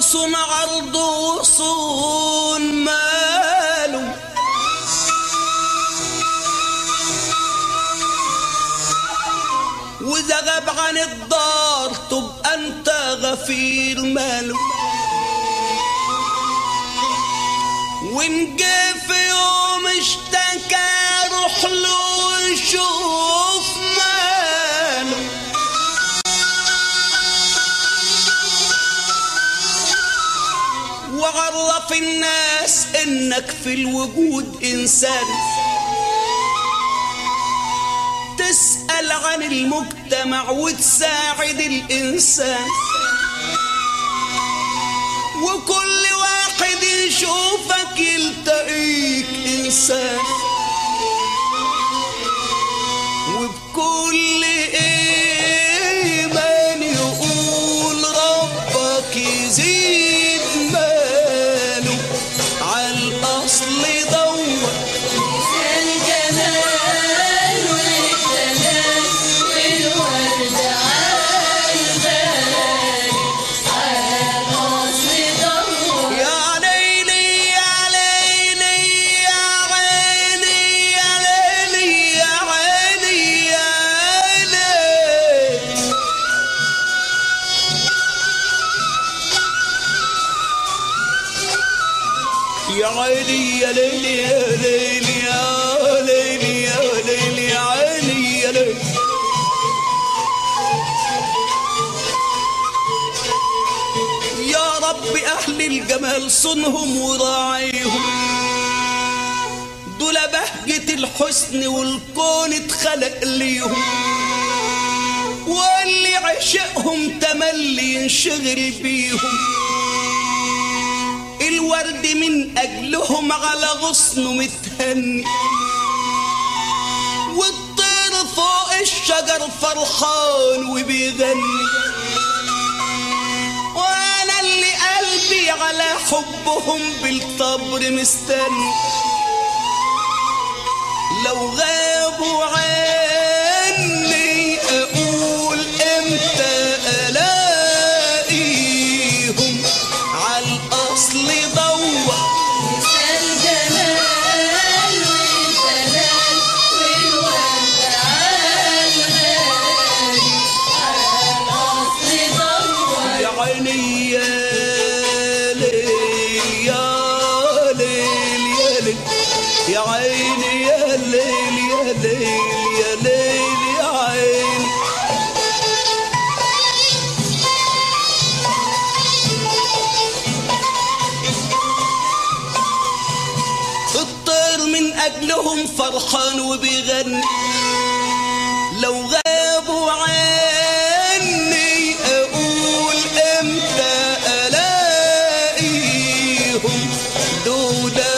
صون عرض وصون ماله وإذا غاب عن الدار تبقى أنت غفير ماله وإن جه في يوم اشتكى روح له وشوف ماله وعرف الناس انك في الوجود انسان تسأل عن المجتمع وتساعد الانسان وكل واحد يشوفك يلتقيك انسان وبكل ايمان يقول ربك يزيد ماله على الاصل دور الجمال والدلال والورد عالغالي على الأصل دور يا ليلي يا ليلي يا عيني يا ليلي يا عيني يا ليلي يا عيني يا ليلي يا ليلي يا ليلي يا ليلي يا عيني يا ليلي يا رب أهل الجمال صنهم وراعيهم دول بهجة الحسن والكون اتخلق ليهم واللي عشقهم تملي ينشغل بيهم الورد من أجلهم على غصنه متهني والطير فوق الشجر فرحان وبيغني وانا اللي قلبي على حبهم بالطبر مستني لو غابوا عني اقول امتى الاقيهم على الاصل دور الجمال والدلال والورد عالغالي على الأصل دور يا عيني يا ليل يا ليل يا ليل يا عيني يا ليل يا ليل يا ليل يا عيني الطير من أجلهم فرحان وبيغني لو غابوا عني أقول إمتى ألاقيهم دول